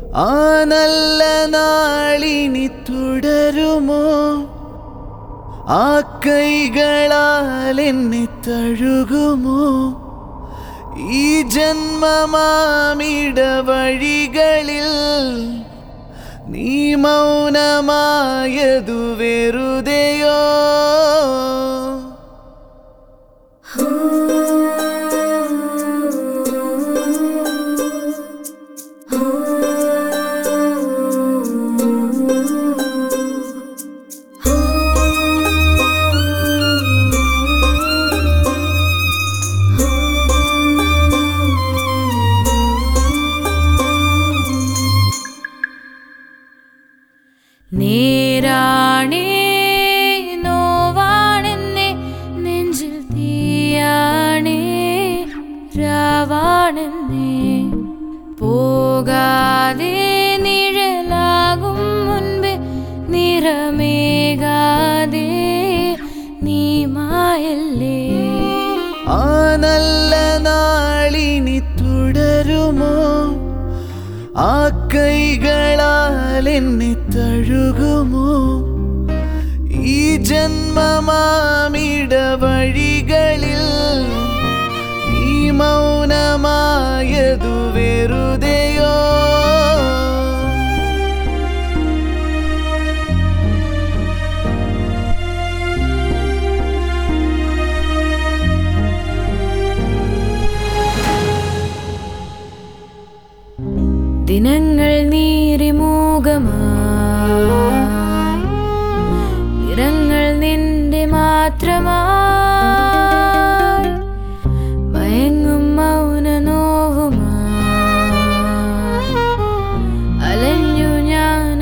ആ നല്ല നാളിനി തുടരുമോ ആ കൈകളാൽ എന്നെ തഴുകുമോ ഈ ജന്മമാമിട വഴികളിൽ നീ മൗനമായതു വെറുതെയോ നേരാണേ നോവാണെന്നെ നെഞ്ചിൽ തീയാണേ രാവാണെന്നേ പോകാതെ നിഴലാകും മുൻപ് നിറമേകാതെ നീ മായല്ലേ ആ നല്ല നാളിനി തുടരുമോ ആ കൈകളാൽ എന്നെ തഴുകുമോ ഈ ജന്മമാമിട വഴികളിൽ നീ മൗനമായതു വെറുതെയോ ദിനങ്ങൾ നീറി മൂകമായി നിറങ്ങൾ നിന്റെ മാത്രമായി മയങ്ങും മൗന നോവുമായി അലഞ്ഞു ഞാൻ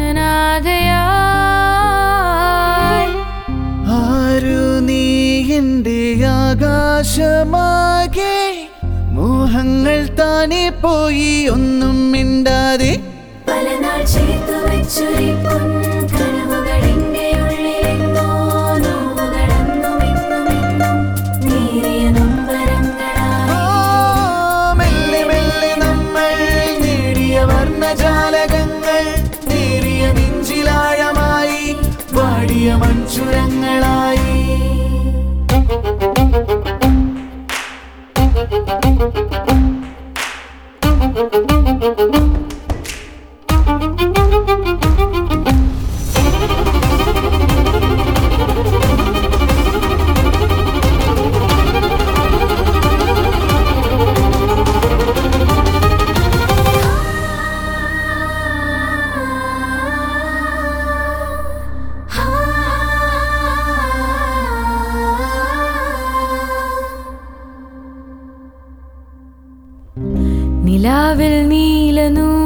അനാഥയായി ആരു നീ എൻ്റെ ആകാശമാകെ മോഹങ്ങൾ താനെ പോയി ഒന്നും മിണ്ടാതെ പല നാൾ ചേർത്തു വെച്ചൊരു പൊൻകനവുകളെന്റെ ഉള്ളിലെന്തോ നോവുകളെന്നും ഇന്നും ഇന്നും നേരിയ നൊമ്പരങ്ങളായി ആ, മെല്ലെ മെല്ലെ നമ്മൾ നേടിയ വർണ്ണജാലകങ്ങൾ നേരിയ നെഞ്ചിലാഴമായി വാടിയ മൺചുരങ്ങളായി നിലാവിൽ നീല നൂ